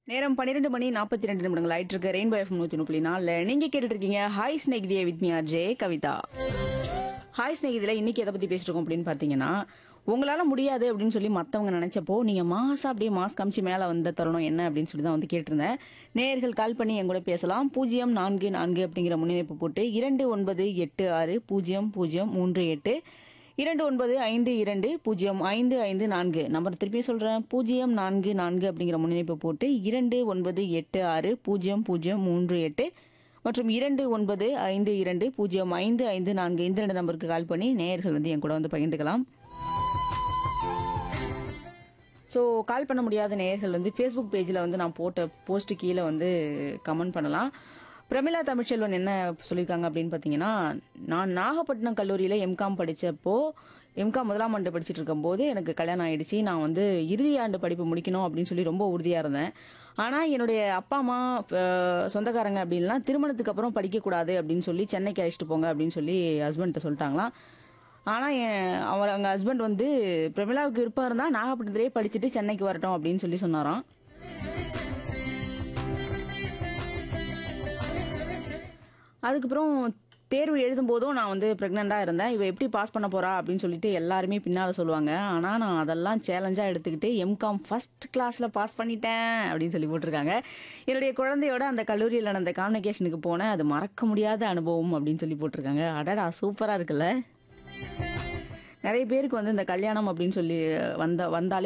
நேரம் பன்னிரெண்டு மணி நாற்பத்தி ரெண்டு நிமிடங்கள் ஆயிட்டு இருக்கு ரெயின்போ எஃப் நூத்தி புள்ளி நாலுல நீங்க கேட்டுட்டு இருக்கீங்க ஹாய் ஸ்நேகிதிய with me J Kavitha hi ஸ்நேகிதில இன்னைக்கு எதை பத்தி பேசிட்டு இருக்கோம் அப்படின்னு பாத்தீங்கன்னா உங்களால முடியாது அப்படின்னு சொல்லி மத்தவங்க நினைச்சப்போ நீங்க மாசா அப்படியே மாஸ் காமிச்சு மேல வந்த தருணம் என்ன அப்படின்னு சொல்லி தான் வந்து கேட்டிருந்தேன் நேயர்கள் கால் பண்ணி என் கூட பேசலாம் பூஜ்ஜியம் நான்கு நான்கு அப்படிங்கிற முன்னிணைப்பு போட்டு இரண்டு ஒன்பது எட்டு ஆறு பூஜ்ஜியம் பூஜ்ஜியம் மூன்று எட்டு இரண்டு ஒன்பது ஐந்து இரண்டு பூஜ்ஜியம் ஐந்து ஐந்து நான்கு நம்பர் திருப்பி சொல்றேன் பூஜ்ஜியம் நான்கு நான்கு அப்படிங்கிற முன்னிணைப்பு போட்டு இரண்டு ஒன்பது எட்டு ஆறு பூஜ்ஜியம் பூஜ்ஜியம் மூன்று எட்டு மற்றும் இரண்டு ஒன்பது ஐந்து இரண்டு பூஜ்ஜியம் ஐந்து ஐந்து நான்கு இந்த ரெண்டு நம்பருக்கு கால் பண்ணி நேயர்கள் வந்து என் கூட வந்து பகிர்ந்துக்கலாம் ஸோ கால் பண்ண முடியாத நேயர்கள் வந்து ஃபேஸ்புக் பேஜில் வந்து நான் போட்ட போஸ்ட் கீழே வந்து கமெண்ட் பண்ணலாம் பிரமிளா தமிழ்ச்செல்வன் என்ன சொல்லியிருக்காங்க அப்படின்னு பார்த்தீங்கன்னா நான் நாகப்பட்டினம் கல்லூரியில் எம்காம் படித்தப்போ எம்காம் முதலாம் ஆண்டு படிச்சுட்டு இருக்கும்போது எனக்கு கல்யாணம் ஆயிடுச்சு நான் வந்து இறுதி ஆண்டு படிப்பு முடிக்கணும் அப்படின்னு சொல்லி ரொம்ப உறுதியாக இருந்தேன் ஆனால் என்னுடைய அப்பா அம்மா அஹ், சொந்தக்காரங்க அப்படின்லாம் திருமணத்துக்கு அப்புறம் படிக்கக்கூடாது அப்படின்னு சொல்லி சென்னைக்கு அழைச்சிட்டு போங்க அப்படின்னு சொல்லி ஹஸ்பண்ட்ட சொல்லிட்டாங்களாம் ஆனா என் அவர் அவங்க ஹஸ்பண்ட் வந்து பிரமிளாவுக்கு விருப்பம் இருந்தா நாகப்பட்டினத்திலே படிச்சுட்டு சென்னைக்கு வரட்டும் அப்படின்னு சொல்லி சொன்னாராம் அதுக்கப்புறம் தேர்வு எழுதும் போதும் நான் வந்து ப்ரெக்னெண்டா இருந்தேன் இவ எப்படி பாஸ் பண்ண போறா அப்படின்னு சொல்லிட்டு எல்லாருமே பின்னால சொல்லுவாங்க ஆனா நான் அதெல்லாம் சேலஞ்சா எடுத்துக்கிட்டு எம்காம் ஃபர்ஸ்ட் கிளாஸ்ல பாஸ் பண்ணிட்டேன் அப்படின்னு சொல்லி போட்டிருக்காங்க என்னுடைய குழந்தையோட அந்த கல்லூரியில் நடந்த கான்வெகேஷனுக்கு போனேன் அது மறக்க முடியாத அனுபவம் அப்படின்னு சொல்லி போட்டிருக்காங்க அடடா சூப்பரா இருக்குல்ல நிறைய பேருக்கு வந்து இந்த கல்யாணம் அப்படின்னு சொல்லி வந்த வந்தாலே